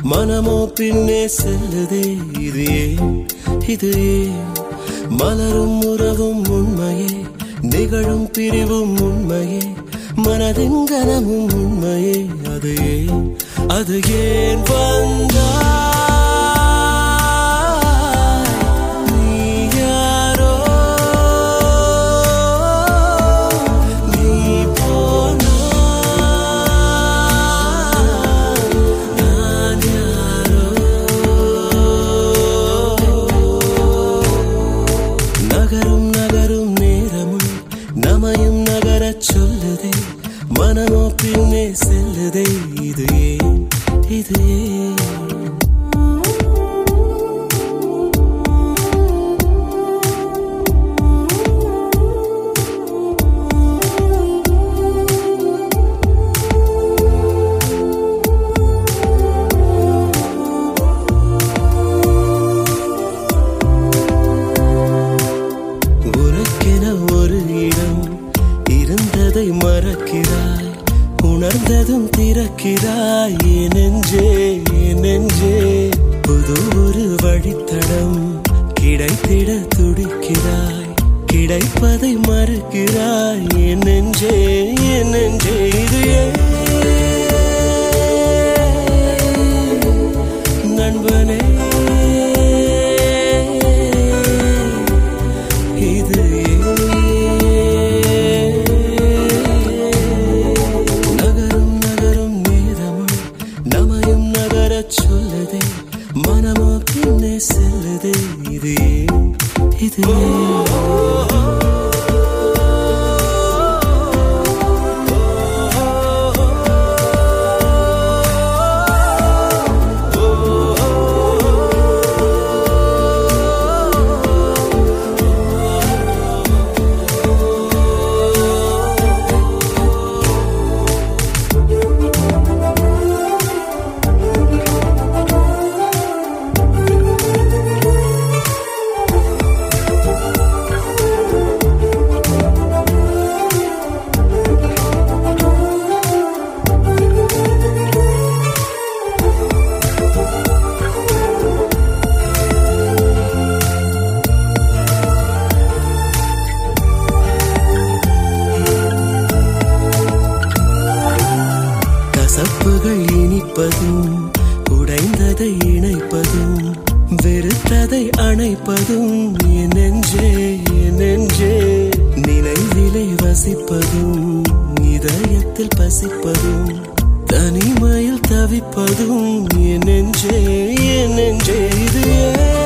மனமோ பின்னே செல்லுதே இது ஏன் இது ஏன் மலரும் உறவும் உண்மையே நிகழும் பிரிவும் உண்மையே மனதின் கனமும் உண்மையே அது ஏன் அது ஏன் வந்தாய் நீ யாரோ நீ போனாய் நான் யாரோ நகரும் நகரும் நேரமும் நமையும் நகரச் சொல்லுதே மனமோ பின்னே செல்லுதே இது ஏன் இது ஏன் உனக்கென ஒரு இடம் இருந்ததை மறக்கிறாய் உணர்ந்ததும் திறக்கிறாய் என் நெஞ்சே என் நெஞ்சே புது ஒரு வழித்தடம் கிடைத்திட துடிக்கிறாய் கிடைப்பதை மறுக்கிறாய் என் நெஞ்சே என் நெஞ்சே இது ஏன் நண்பனே இது ஏன்? நகரும் நகரும் நேரமும் நமையும் நகரச் சொல்லுதே மனமோ பின்னே செல்லுதே இது ஏன்? இது ஏன்? கசப்புகள் இனிப்பதும் உடைந்ததை இணைப்பதும் வெறுத்ததை அணைப்பதும் என் நெஞ்சே என் நெஞ்சே நினைவிலை வசிப்பதும் இதயத்தில் பசிப்பதும் தனிமையில் தவிப்பதும் என் நெஞ்சே என் நெஞ்சே இது ஏன்